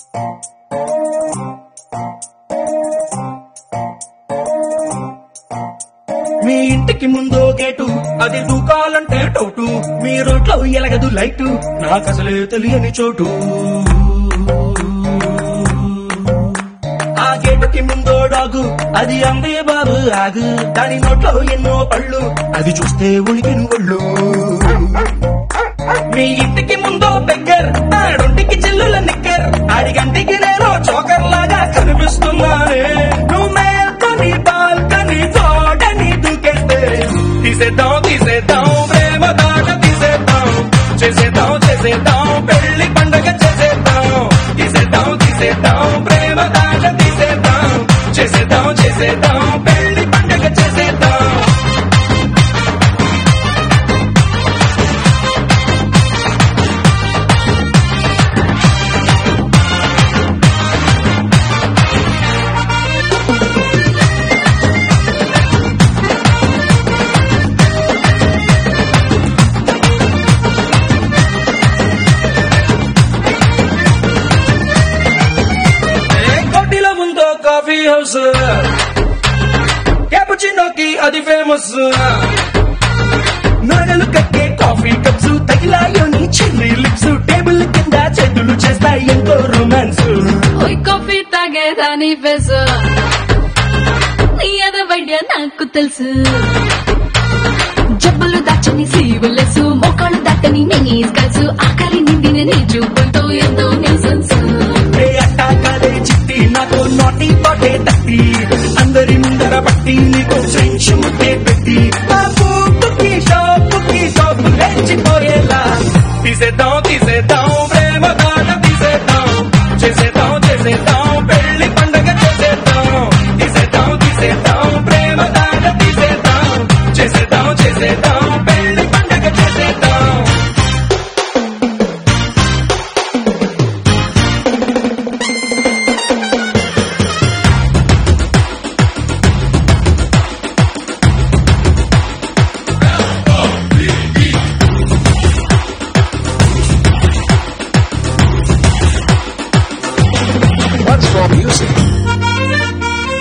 మీ ఇంటికి ముందో గేటు అది దూకాలంటే టౌటు మీ రోడ్లో ఎలగదు లైటు నాకు అసలే తెలియని చోటు ఆ గేటుకి ముందో డాగు అది అందే బాబు ఆగు దాని నోట్లో ఎన్నో పళ్ళు అది చూస్తే ఉనికిన ఒళ్ళు మీ ఇంటికి ముందో బెగ్గర్ ఆడొంటికి చిల్లుల నిక్కర్ ఆడిగంటికి నేను చోకర్ లాగా కనిపిస్తున్నానే నువ్వు మేల్కొని బాల్కని తోటని దూకేస్తే తీసేద్దాం తీసేద్దాం ప్రేమ దాట తీసేద్దాం చేసేద్దాం చేసేద్దాం పెళ్లి పండగ చేసేద్దాం తీసేద్దాం తీసేద్దాం ప్రేమ దాట తీసేద్దాం చేసేద్దాం చేసేద్దాం పెళ్లి పండగ చేసేద్దాం కోటిలో ఉందో కాఫీ హౌస్ క్యాపుచినోకి అది ఫేమస్ నగలు కట్టే కాఫీ కప్స్ తగిలాయోని చిన్ని లిప్స్ టేబుల్ కింద చేతులు చేస్తాయి ఎంతో రొమాన్స్ ఓయ్ కాఫీ తాగేదాని ఫెసు నీ వైద్య నాకు తెలుసు జబ్బులు దాచని సీవులెసు మోకాళ్ళు దాటని నీ స్కల్సు ఆకలి నిండిన నీ చూపులతో ఎంతో నిజన్స్ ఏ అట్టాకాలే చిట్టి నాకు నోటి పాటే తట్టి అందరి ముందర పట్టి నీకు ఫ్రెంచ్ ముద్దే పెట్టి ఆ పూపుకి షాపుకి షాపు లేచిపోయేలా తీసేద్దాం తీసేద్దాం ప్రేమ గాన తీసేద్దాం చేసేద్దాం చేసేద్దాం పెళ్లి పండగ చేసేద్దాం తీసేద్దాం తీసేద్దాం ప్రేమ గాన తీసేద్దాం చేసేద్దాం చేసేద్దాం పెళ్లి పండగ చేసేద్దాం What's for music?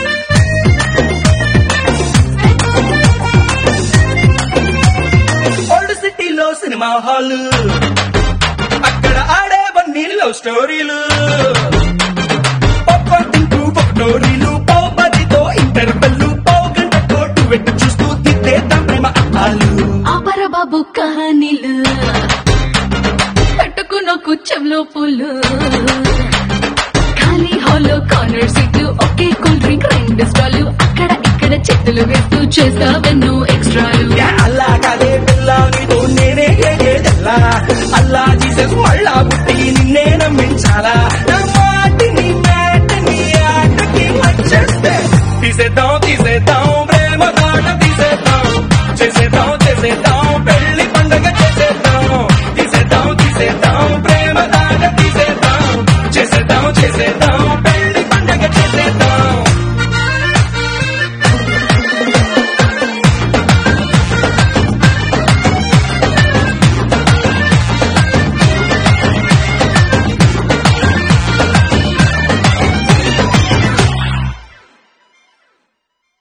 ఓల్డ్ సిటీలో సినిమా హాల్ అక్కడ ఆడేవన్నీ లవ్ స్టోరీలు పాప్కార్న్ తింటూ ఫోటోరీలు పావు పదితో ఇంటర్వెల్లు పావు గంట కోటు వెట్టు చూస్తూ తిట్టేద్దాం ప్రేమ అప్పాలు ఆపర బాబు కహానీలు పెట్టుకున్న కుచ్చంలో పూలు ఖాళీ హాల్లో కార్నర్ సీట్లు ఒకే కూల్ డ్రింక్ రెండు స్టాలు అక్కడ ఇక్కడ చేతులు వేస్తూ చేస్తావెన్నో ఎక్స్ట్రాలు యా అల్లా కాదే పిల్ల నీతో నేనే ఏదేదెల్లా అల్లా జీసస్ మళ్ళా పుట్టి నిన్నే నమ్మించాలా నా మాటిని మాటని ఆటకి వచ్చేస్తే తీసేద్దాం తీసేద్దాం ప్రేమ దాట తీసేద్దాం చేసేద్దాం చేసేద్దాం పెళ్లి పండగ